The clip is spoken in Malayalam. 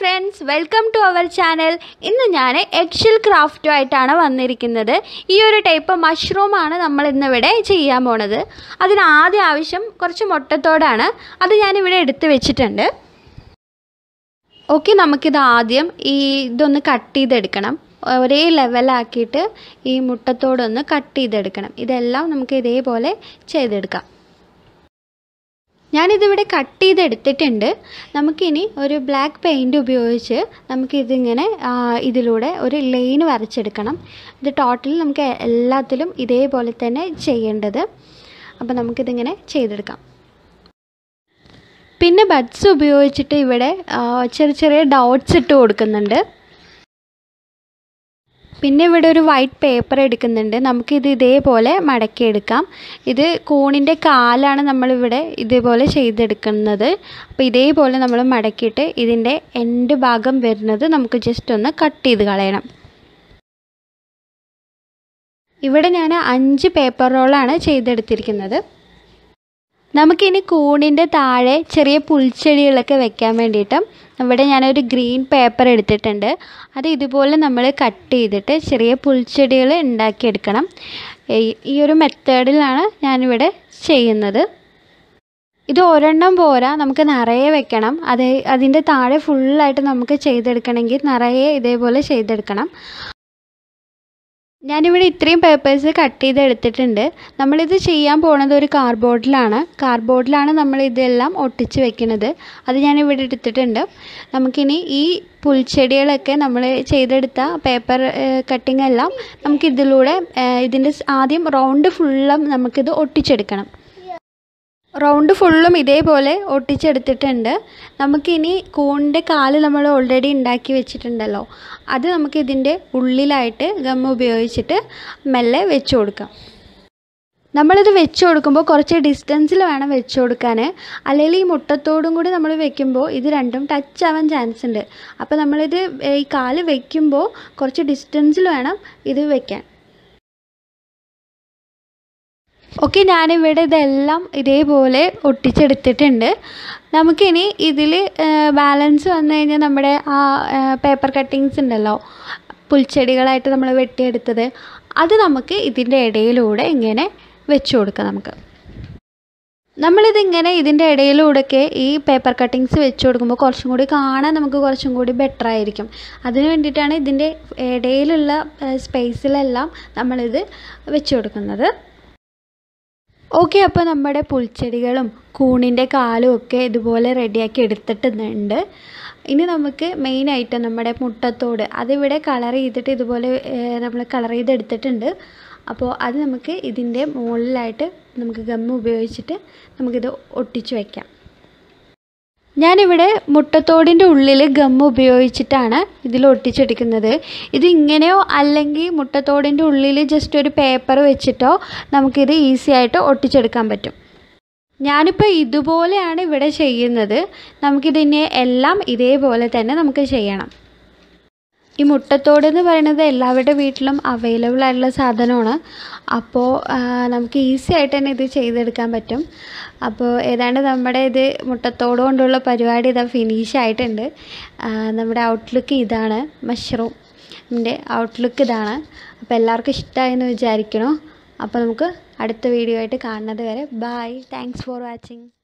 friends welcome to our channel ഇന്ന് ഞാൻ എഗ്ഷിൽ ക്രാഫ്റ്റുമായിട്ടാണ് വന്നിരിക്കുന്നത് ഈ ഒരു ടൈപ്പ് മഷ്റൂമാണ് നമ്മൾ ഇന്നിവിടെ ചെയ്യാൻ പോണത് അതിന് ആദ്യം ആവശ്യം കുറച്ച് മുട്ടത്തോടാണ് അത് ഞാനിവിടെ എടുത്ത് വെച്ചിട്ടുണ്ട് ഓക്കെ നമുക്കിത് ആദ്യം ഈ ഇതൊന്ന് കട്ട് ചെയ്തെടുക്കണം ഒരേ ലെവലാക്കിയിട്ട് ഈ മുട്ടത്തോടൊന്ന് കട്ട് ചെയ്തെടുക്കണം ഇതെല്ലാം നമുക്ക് ഇതേപോലെ ചെയ്തെടുക്കാം ഞാനിതിവിടെ കട്ട് ചെയ്തെടുത്തിട്ടുണ്ട് നമുക്കിനി ഒരു ബ്ലാക്ക് പെയിൻറ് ഉപയോഗിച്ച് നമുക്കിതിങ്ങനെ ഇതിലൂടെ ഒരു ലൈൻ വരച്ചെടുക്കണം ഇത് ടോട്ടൽ നമുക്ക് എല്ലാത്തിലും ഇതേപോലെ തന്നെ ചെയ്യേണ്ടത് അപ്പോൾ നമുക്കിതിങ്ങനെ ചെയ്തെടുക്കാം പിന്നെ ബഡ്സ് ഉപയോഗിച്ചിട്ട് ഇവിടെ ചെറിയ ചെറിയ ഡോട്ട്സ് ഇട്ട് കൊടുക്കുന്നുണ്ട് പിന്നെ ഇവിടെ ഒരു വൈറ്റ് പേപ്പർ എടുക്കുന്നുണ്ട് നമുക്കിത് ഇതേപോലെ മടക്കിയെടുക്കാം ഇത് കൂണിൻ്റെ കാലാണ് നമ്മളിവിടെ ഇതേപോലെ ചെയ്തെടുക്കുന്നത് അപ്പോൾ ഇതേപോലെ നമ്മൾ മടക്കിയിട്ട് ഇതിൻ്റെ എൻഡ് ഭാഗം വരുന്നത് നമുക്ക് ജസ്റ്റ് ഒന്ന് കട്ട് ചെയ്ത് കളയണം ഇവിടെ ഞാൻ അഞ്ച് പേപ്പർ റോളാണ് ചെയ്തെടുത്തിരിക്കുന്നത് നമുക്കിനി കൂണിൻ്റെ താഴെ ചെറിയ പുൽച്ചെടികളൊക്കെ വെക്കാൻ വേണ്ടിയിട്ട് ഇവിടെ ഞാനൊരു ഗ്രീൻ പേപ്പർ എടുത്തിട്ടുണ്ട് അത് ഇതുപോലെ നമ്മൾ കട്ട് ചെയ്തിട്ട് ചെറിയ പുൽച്ചെടികൾ ഉണ്ടാക്കിയെടുക്കണം ഈ ഒരു മെത്തേഡിലാണ് ഞാനിവിടെ ചെയ്യുന്നത് ഇത് ഒരെണ്ണം പോരാ നമുക്ക് നിറയെ വെക്കണം അത് അതിൻ്റെ താഴെ ഫുള്ളായിട്ട് നമുക്ക് ചെയ്തെടുക്കണമെങ്കിൽ നിറയെ ഇതേപോലെ ചെയ്തെടുക്കണം ഞാനിവിടെ ഇത്രയും പേപ്പേഴ്സ് കട്ട് ചെയ്ത് എടുത്തിട്ടുണ്ട് നമ്മളിത് ചെയ്യാൻ പോണത് ഒരു കാർഡ്ബോർഡിലാണ് കാർഡ്ബോർഡിലാണ് നമ്മൾ ഇതെല്ലാം ഒട്ടിച്ച് വെക്കുന്നത് അത് ഞാനിവിടെ എടുത്തിട്ടുണ്ട് നമുക്കിനി ഈ പുൽച്ചെടികളൊക്കെ നമ്മൾ ചെയ്തെടുത്ത പേപ്പർ കട്ടിംഗ് എല്ലാം നമുക്കിതിലൂടെ ഇതിൻ്റെ ആദ്യം റൗണ്ട് ഫുള്ളും നമുക്കിത് ഒട്ടിച്ചെടുക്കണം റൗണ്ട് ഫുള്ളും ഇതേപോലെ ഒട്ടിച്ചെടുത്തിട്ടുണ്ട് നമുക്കിനി കൂണിൻ്റെ കാല് നമ്മൾ ഓൾറെഡി ഉണ്ടാക്കി വെച്ചിട്ടുണ്ടല്ലോ അത് നമുക്ക് ഇതിൻ്റെ ഉള്ളിലായിട്ട് ഗം ഉപയോഗിച്ചിട്ട് മെല്ലെ വെച്ച് കൊടുക്കാം നമ്മളിത് വെച്ച് കൊടുക്കുമ്പോൾ കുറച്ച് ഡിസ്റ്റൻസിൽ വേണം വെച്ച് കൊടുക്കാൻ അല്ലെങ്കിൽ ഈ മുട്ടത്തോടും കൂടി നമ്മൾ വെക്കുമ്പോൾ ഇത് രണ്ടും ടച്ച് ആവാൻ ചാൻസ് ഉണ്ട് അപ്പോൾ നമ്മളിത് ഈ കാല് വെക്കുമ്പോൾ കുറച്ച് ഡിസ്റ്റൻസിൽ വേണം ഇത് വെക്കാൻ ഓക്കെ ഞാനിവിടെ ഇതെല്ലാം ഇതേപോലെ ഒട്ടിച്ചെടുത്തിട്ടുണ്ട് നമുക്കിനി ഇതിൽ ബാലൻസ് വന്നു കഴിഞ്ഞാൽ നമ്മുടെ ആ പേപ്പർ കട്ടിങ്സ് ഉണ്ടല്ലോ പുൽച്ചെടികളായിട്ട് നമ്മൾ വെട്ടിയെടുത്തത് അത് നമുക്ക് ഇതിൻ്റെ ഇടയിലൂടെ ഇങ്ങനെ വെച്ച് കൊടുക്കാം നമുക്ക് നമ്മളിതിങ്ങനെ ഇതിൻ്റെ ഇടയിലൂടെയൊക്കെ ഈ പേപ്പർ കട്ടിങ്സ് വെച്ച് കൊടുക്കുമ്പോൾ കുറച്ചും കൂടി കാണാൻ നമുക്ക് കുറച്ചും കൂടി ബെറ്റർ ആയിരിക്കും അതിന് വേണ്ടിയിട്ടാണ് ഇതിൻ്റെ ഇടയിലുള്ള സ്പേസിലെല്ലാം നമ്മളിത് വെച്ച് കൊടുക്കുന്നത് ഓക്കെ അപ്പോൾ നമ്മുടെ പുൽച്ചെടികളും കൂണിൻ്റെ കാലും ഒക്കെ ഇതുപോലെ റെഡിയാക്കി എടുത്തിട്ടുണ്ട് ഇനി നമുക്ക് മെയിനായിട്ട് നമ്മുടെ മുട്ടത്തോട് അതിവിടെ കളർ ചെയ്തിട്ട് ഇതുപോലെ നമ്മൾ കളർ ചെയ്തെടുത്തിട്ടുണ്ട് അപ്പോൾ അത് നമുക്ക് ഇതിൻ്റെ മുകളിലായിട്ട് നമുക്ക് ഗമ്മ് ഉപയോഗിച്ചിട്ട് നമുക്കിത് ഒട്ടിച്ച് വയ്ക്കാം ഞാനിവിടെ മുട്ടത്തോടിൻ്റെ ഉള്ളിൽ ഗമ്മ് ഉപയോഗിച്ചിട്ടാണ് ഇതിൽ ഒട്ടിച്ചെടുക്കുന്നത് ഇത് ഇങ്ങനെയോ അല്ലെങ്കിൽ മുട്ടത്തോടിൻ്റെ ഉള്ളിൽ ജസ്റ്റ് ഒരു പേപ്പർ വെച്ചിട്ടോ നമുക്കിത് ഈസി ആയിട്ട് ഒട്ടിച്ചെടുക്കാൻ പറ്റും ഞാനിപ്പോൾ ഇതുപോലെയാണ് ഇവിടെ ചെയ്യുന്നത് നമുക്കിതിനെ എല്ലാം ഇതേപോലെ തന്നെ നമുക്ക് ചെയ്യണം ഈ മുട്ടത്തോട് എന്ന് പറയുന്നത് എല്ലാവരുടെ വീട്ടിലും അവൈലബിൾ ആയിട്ടുള്ള സാധനമാണ് അപ്പോൾ നമുക്ക് ഈസി ആയിട്ട് തന്നെ ഇത് ചെയ്തെടുക്കാൻ പറ്റും അപ്പോൾ ഏതാണ്ട് നമ്മുടെ ഇത് മുട്ടത്തോട് കൊണ്ടുള്ള പരിപാടി ഇതാ ഫിനിഷ് ആയിട്ടുണ്ട് നമ്മുടെ ഔട്ട്ലുക്ക് ഇതാണ് മഷ്റൂമിൻ്റെ ഔട്ട്ലുക്ക് ഇതാണ് അപ്പോൾ എല്ലാവർക്കും ഇഷ്ടമായെന്ന് വിചാരിക്കണോ അപ്പോൾ നമുക്ക് അടുത്ത വീഡിയോ ആയിട്ട് കാണുന്നത് വരെ ബായ് താങ്ക്സ് ഫോർ വാച്ചിങ്